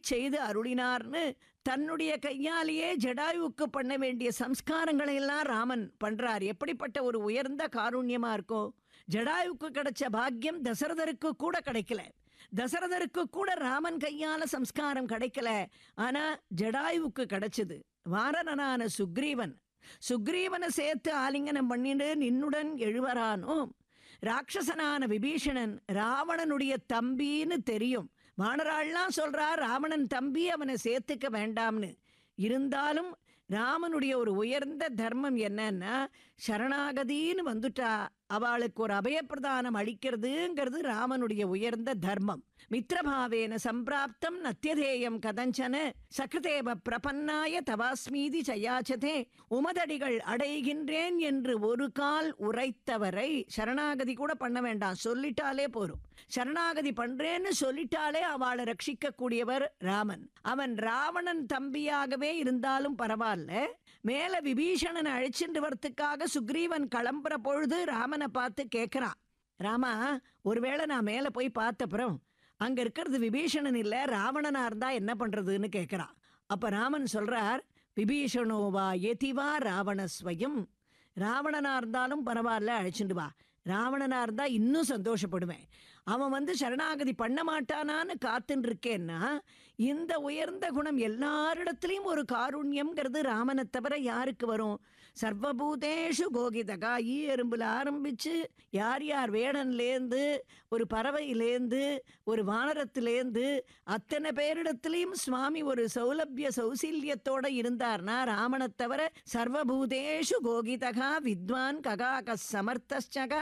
செய்து அருளினார்னு தன்னுடைய கையாலேயே ஜடாயுவுக்கு பண்ண வேண்டிய சம்ஸ்காரங்களை எல்லாம் ராமன் பண்றார் எப்படிப்பட்ட ஒரு உயர்ந்த காருண்யமா இருக்கும் ஜடாயுவுக்கு கிடைச்ச பாக்கியம் தசரதருக்கு கூட கிடைக்கல தசரதருக்கு கூட ராமன் கையால சம்ஸ்காரம் கிடைக்கல ஆனா ஜடாயுவுக்கு கிடைச்சது வாரணனான சுக்ரீவன் சுக்ரீவனை சேர்த்து ஆலிங்கனம் பண்ணிட்டு நின்னுடன் எழுவரானோ ராட்சசனான விபீஷணன் ராவணனுடைய தம்பின்னு தெரியும் வானராள்லாம் சொல்றா ராவணன் தம்பி அவனை சேர்த்துக்க வேண்டாம்னு இருந்தாலும் ராமனுடைய ஒரு உயர்ந்த தர்மம் என்னன்னா சரணாகதின்னு வந்துட்டா அவளுக்கு ஒரு அபயப்பிரதானம் அளிக்கிறதுங்கிறது ராமனுடைய உயர்ந்த தர்மம் மித்திரபாவேன சம்பிராப்தம் நத்தியதேயம் கதஞ்சன சகிருதேவ பிரபன்னாய தவாஸ்மீதி சயாச்சதே உமதடிகள் அடைகின்றேன் என்று ஒரு கால் உரைத்தவரை சரணாகதி கூட பண்ண வேண்டாம் சொல்லிட்டாலே போரும் சரணாகதி பண்றேன்னு சொல்லிட்டாலே அவளை ரட்சிக்க கூடியவர் ராமன் அவன் ராவணன் தம்பியாகவே இருந்தாலும் பரவாயில்ல மேல விபீஷணனை அழைச்சிட்டு வரத்துக்காக சுக்ரீவன் கிளம்புற பொழுது ராமனை பார்த்து கேட்கிறான் ராமா ஒருவேளை நான் மேல போய் பார்த்தப்புறம் அங்க இருக்கிறது விபீஷணன் இல்ல ராவணனா இருந்தா என்ன பண்றதுன்னு கேட்கிறான் அப்ப ராமன் சொல்றார் விபீஷணோவா எதிவா ராவணஸ்வயம் ராவணனா இருந்தாலும் பரவாயில்ல அழைச்சிட்டு வா ராவணனா இருந்தா இன்னும் சந்தோஷப்படுவேன் அவன் வந்து சரணாகதி பண்ண மாட்டானான்னு காத்துன்னு இருக்கேன்னா இந்த உயர்ந்த குணம் எல்லாரிடத்துலயும் ஒரு காருண்யம்ங்கிறது ராமனை தவிர யாருக்கு வரும் சர்வபூதேஷு கோகிதகா ஈ எறும்புல ஆரம்பிச்சு யார் யார் வேடன்லேருந்து ஒரு பறவையிலேருந்து ஒரு வானரத்திலேருந்து அத்தனை பேரிடத்துலையும் சுவாமி ஒரு சௌலபிய சௌசீல்யத்தோட இருந்தார்னா ராமனை தவிர சர்வபூதேஷு கோகிதகா வித்வான் ககா கஸ் சமர்த்தச்சகா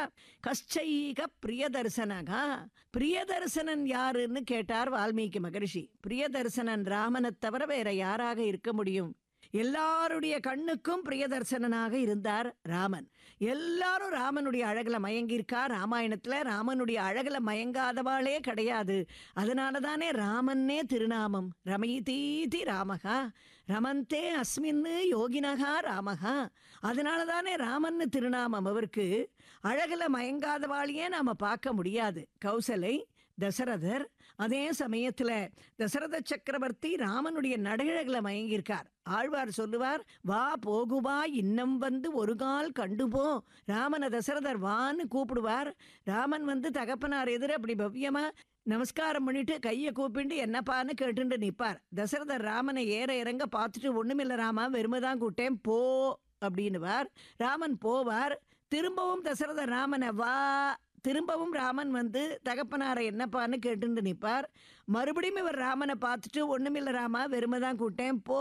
கஷ்டைக பிரியதர்சனகா பிரியதர்சனன் யாருன்னு கேட்டார் வால்மீகி மகரிஷி பிரியதர்சனன் ராமனை தவிர வேற யாராக இருக்க முடியும் எல்லாருடைய கண்ணுக்கும் பிரியதர்சனனாக இருந்தார் ராமன் எல்லாரும் ராமனுடைய அழகுல மயங்கியிருக்கா ராமாயணத்துல ராமனுடைய அழகுல மயங்காதவாளே கிடையாது அதனால தானே ராமன்னே திருநாமம் ரமயிதீதி ராமகா ரமந்தே அஸ்மின்னு யோகினகா ராமகா அதனால தானே ராமன்னு திருநாமம் அவருக்கு அழகுல மயங்காதவாளையே நாம பார்க்க முடியாது கௌசலை தசரதர் அதே சமயத்துல தசரத சக்கரவர்த்தி ராமனுடைய நடையழகுல மயங்கியிருக்கார் ஆழ்வார் சொல்லுவார் வா போகுவா இன்னம் வந்து ஒரு கால் கண்டுபோ ராமன தசரதர் வான்னு கூப்பிடுவார் ராமன் வந்து தகப்பனார் எதிர அப்படி பவ்யமா நமஸ்காரம் பண்ணிட்டு கையை கூப்பிண்டு என்னப்பான்னு கேட்டுட்டு நிப்பார் தசரதர் ராமனை ஏற இறங்க பார்த்துட்டு ஒண்ணுமில்ல ராமா வெறுமைதான் கூட்டேன் போ அப்படின்னுவார் ராமன் போவார் திரும்பவும் தசரதர் ராமனை வா திரும்பவும் ராமன் வந்து தகப்பனாரை என்னப்பான்னு கேட்டுட்டு நிற்பார் மறுபடியும் இவர் ராமனை பார்த்துட்டு ஒண்ணுமில்ல ராமா வெறுமை தான் கூட்டேன் போ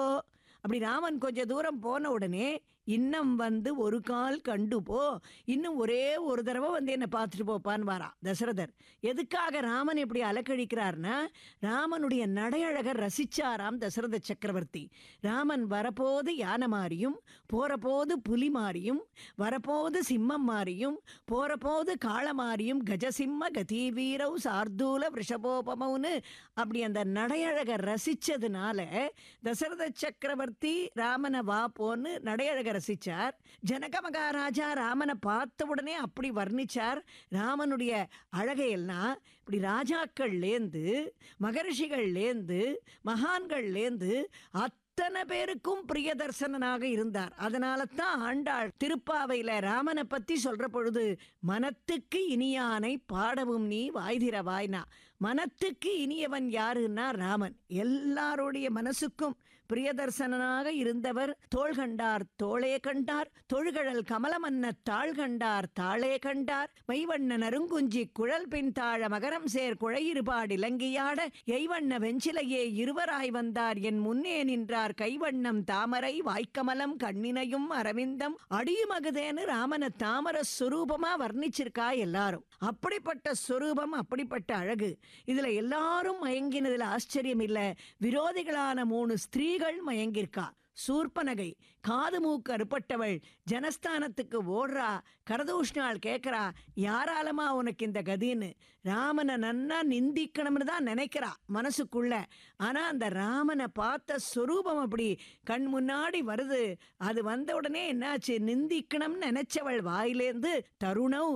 அப்படி ராமன் கொஞ்சம் தூரம் போன உடனே இன்னும் வந்து ஒரு கால் கண்டு போ இன்னும் ஒரே ஒரு தடவை வந்து என்னை பார்த்துட்டு போப்பான்னு வாரான் தசரதர் எதுக்காக ராமன் இப்படி அலக்கழிக்கிறார்னா ராமனுடைய நடையழகர் ரசிச்சாராம் தசரத சக்கரவர்த்தி ராமன் வரப்போது யானை மாறியும் போறபோது புலி மாறியும் வரப்போது சிம்மம் மாறியும் போறபோது காள மாறியும் கஜசிம்ம கதி வீரவ் சார்தூல விஷபோபமவுன்னு அப்படி அந்த நடையழகர் ரசிச்சதுனால தசரத சக்கரவர்த்தி ராமனை வா போன்னு நடையழகர் ரசிச்சார் ஜனக மகாராஜா ராமனை பார்த்த உடனே அப்படி வர்ணிச்சார் ராமனுடைய அழகையெல்லாம் இப்படி ராஜாக்கள்லேருந்து மகரிஷிகள்லேருந்து மகான்கள்லேருந்து அத்தனை பேருக்கும் பிரியதர்சனனாக இருந்தார் அதனால தான் ஆண்டாள் திருப்பாவையில ராமனை பத்தி சொல்ற பொழுது மனத்துக்கு இனியானை பாடவும் நீ வாய்திர வாய்னா மனத்துக்கு இனியவன் யாருன்னா ராமன் எல்லாருடைய மனசுக்கும் பிரியதர்சனனாக இருந்தவர் தோள் கண்டார் தோளே கண்டார் தொழுகழல் கமலமன்ன தாள் கண்டார் தாளே கண்டார் மைவண்ண நறுங்குஞ்சி குழல் பின் தாழ மகரம் சேர் குழையிருபாடு இலங்கியாட எய்வண்ண வெஞ்சிலையே இருவராய் வந்தார் என் முன்னே நின்றார் கைவண்ணம் தாமரை வாய்க்கமலம் கண்ணினையும் அரவிந்தம் அடியுமகுதேன்னு ராமன தாமர சுரூபமா வர்ணிச்சிருக்கா எல்லாரும் அப்படிப்பட்ட சுரூபம் அப்படிப்பட்ட அழகு இதுல எல்லாரும் மயங்கினதுல ஆச்சரியம் இல்ல விரோதிகளான மூணு ஸ்திரீகள் மயங்கியிருக்கா சூர்பனகை காது மூக்கு அறுப்பட்டவள் ஜனஸ்தானத்துக்கு ஓடுறா கரதூஷ்ணாள் கேட்கறா யாராலமா உனக்கு இந்த கதின்னு ராமனை நன்னா நிந்திக்கணும்னு தான் நினைக்கிறா மனசுக்குள்ள ஆனா அந்த ராமனை பார்த்த சொரூபம் அப்படி கண் முன்னாடி வருது அது வந்த உடனே என்னாச்சு நிந்திக்கணும்னு நினைச்சவள் வாயிலேந்து தருணவ்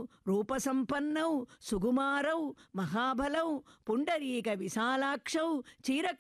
ரூபசம்பன்னவ் சுகுமாரவ் மகாபலவ் புண்டரீக விசாலாட்சவ் சீர